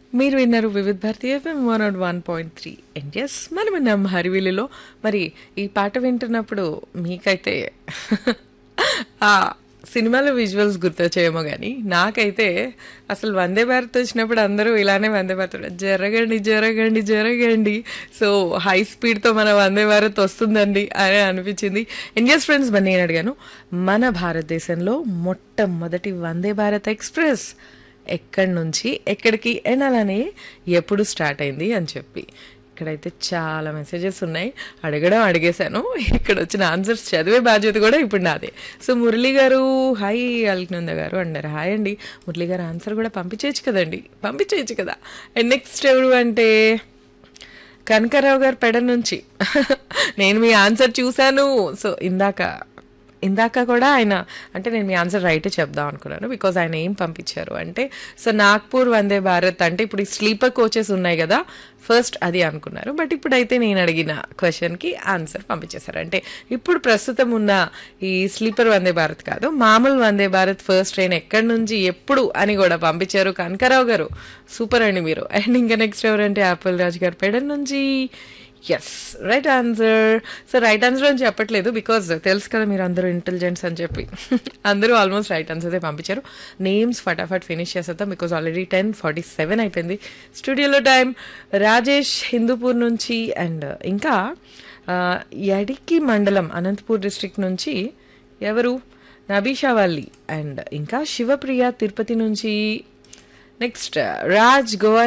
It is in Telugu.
మీరు విన్నారు Vividh Bharati FM one nought one point three and yes మనం విన్నాం హరివిల్లులో మరి ఈ పాట వింటున్నప్పుడు మీకైతే ఆ సినిమాలో విజువల్స్ గుర్తొచ్చేయేమో కానీ నాకైతే అసలు వందే భారత్ వచ్చినప్పుడు అందరూ ఇలానే వందే భారత్ జరగండి జరగండి జరగండి సో హై స్పీడ్తో మన వందే భారత్ వస్తుందండి అని అనిపించింది అండ్ ఎస్ ఫ్రెండ్స్ మరి నేను అడిగాను మన భారతదేశంలో మొట్టమొదటి వందే భారత్ ఎక్స్ప్రెస్ ఎక్కడి నుంచి ఎక్కడికి అండ్ అలానే ఎప్పుడు స్టార్ట్ అయింది అని చెప్పి ఇక్కడైతే చాలా మెసేజెస్ ఉన్నాయి అడగడం అడిగేశాను ఇక్కడ వచ్చిన ఆన్సర్స్ చదివే బాధ్యత కూడా ఇప్పుడు నాదే సో మురళి గారు హాయ్ అల్కినంద గారు అన్నారు హాయ్ అండి మురళి గారు ఆన్సర్ కూడా పంపించేయచ్చు కదండి పంపించేయచ్చు కదా అండ్ నెక్స్ట్ ఎవరు అంటే కనకరావు గారు పెడ నుంచి నేను మీ ఆన్సర్ చూశాను సో ఇందాక ఇందాక కూడా ఆయన అంటే నేను మీ ఆన్సర్ రైటే చెప్దాం అనుకున్నాను బికాజ్ ఆయన ఏం పంపించారు అంటే సో నాగ్పూర్ వందే భారత్ అంటే ఇప్పుడు ఈ స్లీపర్ కోచెస్ ఉన్నాయి కదా ఫస్ట్ అది అనుకున్నారు బట్ ఇప్పుడైతే నేను అడిగిన క్వశ్చన్కి ఆన్సర్ పంపించేశారు అంటే ఇప్పుడు ప్రస్తుతం ఉన్న ఈ స్లీపర్ వందే భారత్ కాదు మామూలు వందే భారత్ ఫస్ట్ ట్రైన్ ఎక్కడి నుంచి ఎప్పుడు అని కూడా పంపించారు కనకరావు గారు సూపర్ అండి మీరు అండ్ ఇంకా నెక్స్ట్ ఎవరంటే యాపిల్ రాజు గారు పెడన్ నుంచి yes right answer so right answer అని చెప్పట్లేదు బికాజ్ తెలుసు కదా మీరు అందరూ ఇంటెలిజెంట్స్ అని చెప్పి అందరూ ఆల్మోస్ట్ రైట్ ఆన్సర్ అయితే పంపించారు నేమ్స్ ఫటాఫట్ ఫినిష్ చేసేద్దాం because already ten forty seven అయిపోయింది స్టూడియోలో టైం రాజేష్ హిందూపూర్ నుంచి అండ్ ఇంకా ఆ, యడికి మండలం అనంతపూర్ డిస్ట్రిక్ట్ నుంచి ఎవరు నబీషావల్లి అండ్ ఇంకా శివప్రియ తిరుపతి నుంచి నెక్స్ట్ రాజ్ గోవా